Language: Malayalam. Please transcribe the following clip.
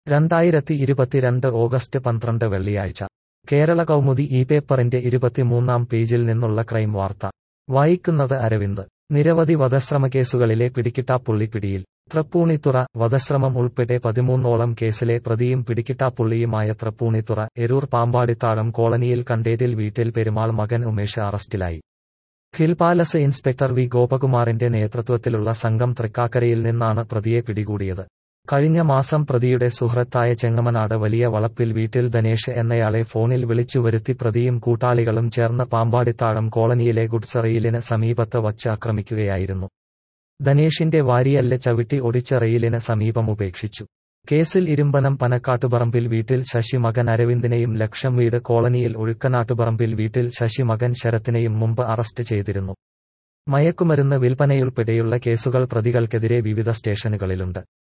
രണ്ടായിരത്തി ഇരുപത്തിരണ്ട് ഓഗസ്റ്റ് പന്ത്രണ്ട് വെള്ളിയാഴ്ച കേരള കൗമുദി ഈ പേപ്പറിന്റെ ഇരുപത്തിമൂന്നാം പേജിൽ നിന്നുള്ള ക്രൈം വാർത്ത വായിക്കുന്നത് അരവിന്ദ് നിരവധി വധശ്രമക്കേസുകളിലെ പിടികിട്ടാപ്പുള്ളി പിടിയിൽ തൃപ്പൂണിത്തുറ വധശ്രമം ഉൾപ്പെടെ പതിമൂന്നോളം കേസിലെ പ്രതിയും പിടികിട്ടാപ്പുള്ളിയുമായ തൃപ്പൂണിത്തുറ എരൂർ പാമ്പാടിത്താഴം കോളനിയിൽ കണ്ടേതിൽ വീട്ടിൽ പെരുമാൾ മകൻ ഉമേഷ് അറസ്റ്റിലായി ഹിൽ പാലസ് ഇൻസ്പെക്ടർ വി ഗോപകുമാറിന്റെ നേതൃത്വത്തിലുള്ള സംഘം തൃക്കാക്കരയിൽ നിന്നാണ് പ്രതിയെ പിടികൂടിയത് കഴിഞ്ഞ മാസം പ്രതിയുടെ സുഹൃത്തായ ചെങ്ങമനാട് വലിയ വളപ്പിൽ വീട്ടിൽ ധനേഷ് എന്നയാളെ ഫോണിൽ വിളിച്ചു വരുത്തി പ്രതിയും കൂട്ടാളികളും ചേർന്ന് പാമ്പാടിത്താഴം കോളനിയിലെ ഗുഡ്സ് റെയിലിന് സമീപത്ത് വച്ച് ആക്രമിക്കുകയായിരുന്നു ധനേഷിന്റെ വാരിയല്ല് ചവിട്ടി ഒടിച്ച റെയിലിന് സമീപം ഉപേക്ഷിച്ചു കേസിൽ ഇരുമ്പനം പനക്കാട്ടുപറമ്പിൽ വീട്ടിൽ ശശി മകൻ അരവിന്ദിനെയും ലക്ഷം വീട് കോളനിയിൽ ഒഴുക്കനാട്ടുപറമ്പിൽ വീട്ടിൽ ശശി മകൻ ശരത്തിനെയും മുമ്പ് അറസ്റ്റ് ചെയ്തിരുന്നു മയക്കുമരുന്ന് വിൽപ്പനയുൾപ്പെടെയുള്ള കേസുകൾ പ്രതികൾക്കെതിരെ വിവിധ സ്റ്റേഷനുകളിലുണ്ട്